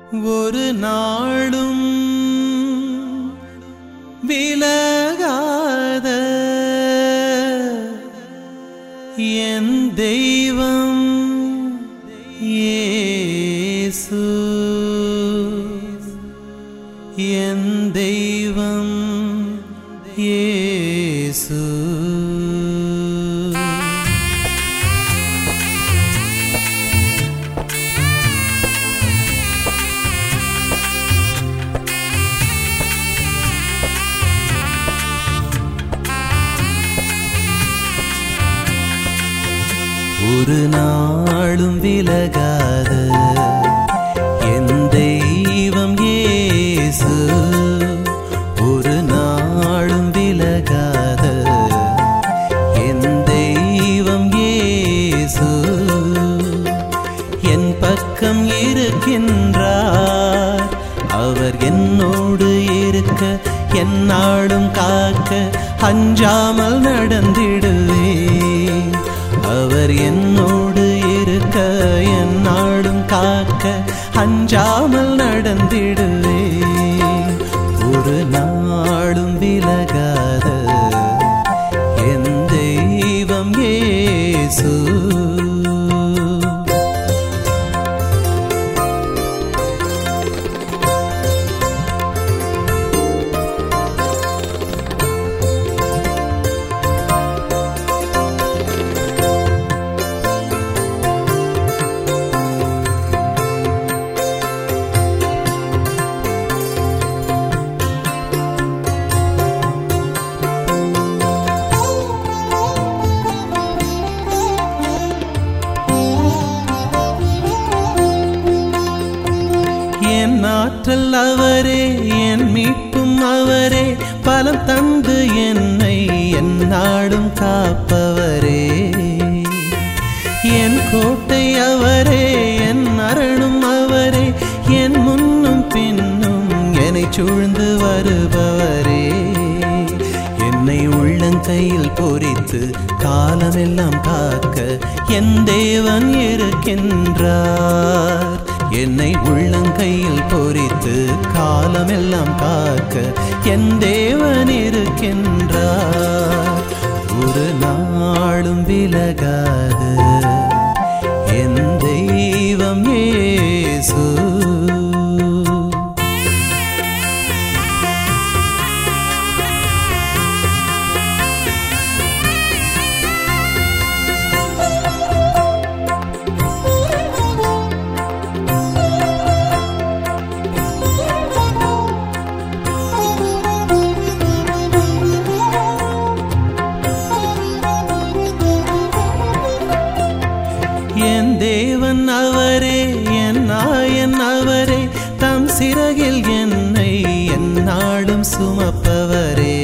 ஒரு நாளும் விலகாத என் தெய்வம் இயேசு என் தெய்வம் இயேசு ஒரு நாளும் விலகாத என் தெய்வம் இயேசு ஒரு நாளும் விலகாத என் தெய்வம் இயேசு என் பக்கம் இருக்கின்றார் அவர் என்னோடு இருக்க என்னாலும் காக்க அஞ்சாமல் நடந்திடுவேன் அவர் என்னோடு இருக்க என்னாலும் காக்க அஞ்சாமல் நடந்திடுவேன் ஒரு நாளும் விலகாத என் தெய்வம் இயேசு என் ஆற்றல் அவரே என் மீட்பும் அவரே பலம் தந்து என்னை என் நாடும் காப்பவரே என் கோட்டை அவரே என் அரணும் அவரே என் முன்னும் பின்னும் என்னை சூழ்ந்து வருபவரே என்னை உள்ளங்கையில் பொறித்து காலமெல்லாம் காக்க என் தேவன் இருக்கின்றார் என்னை உள்ளங்கையில் பொறித்து காலமெல்லாம் காக்க என் தேவன் இருக்கின்றார் ஒரு நாளும் விலகாத என் தெய்வம் இயேசு என் தேவன் அவரே என் நாயன் அவரே தம் சிறகில் என்னை என் நாடும் சுமப்பவரே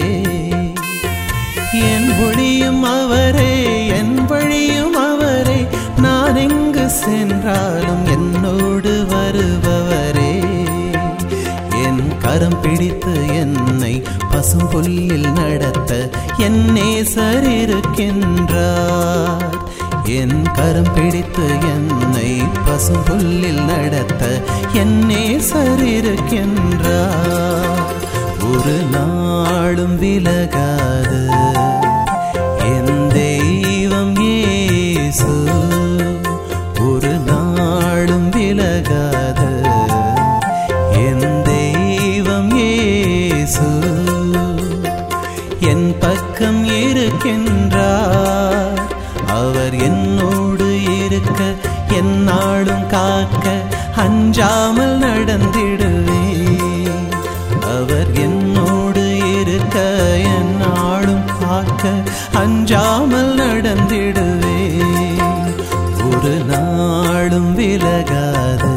என் ஒளியும் அவரே என் வழியும் அவரே நான் எங்கு சென்றாலும் என்னோடு வருபவரே என் கரம் பிடித்து என்னை பசும் புல்லில் நடத்த என் நேசர் இருக்கின்றார் என் கரம் பிடித்து என்னை பசும் புல்லில் நடத்த என் நேசர் இருக்கின்றார் ஒரு நாளும் விலகாத என் தெய்வம் இயேசு ஒரு நாளும் விலகாத என் தெய்வம் இயேசு என் பக்கம் இருக்கின்றார் அவர் என்னோடு இருக்க என்னாலும் காக்க அஞ்சாமல் நடந்திடுவேன் அவர் என்னோடு இருக்க என்னாலும் காக்க அஞ்சாமல் நடந்திடுவேன் ஒரு நாளும் விலகாத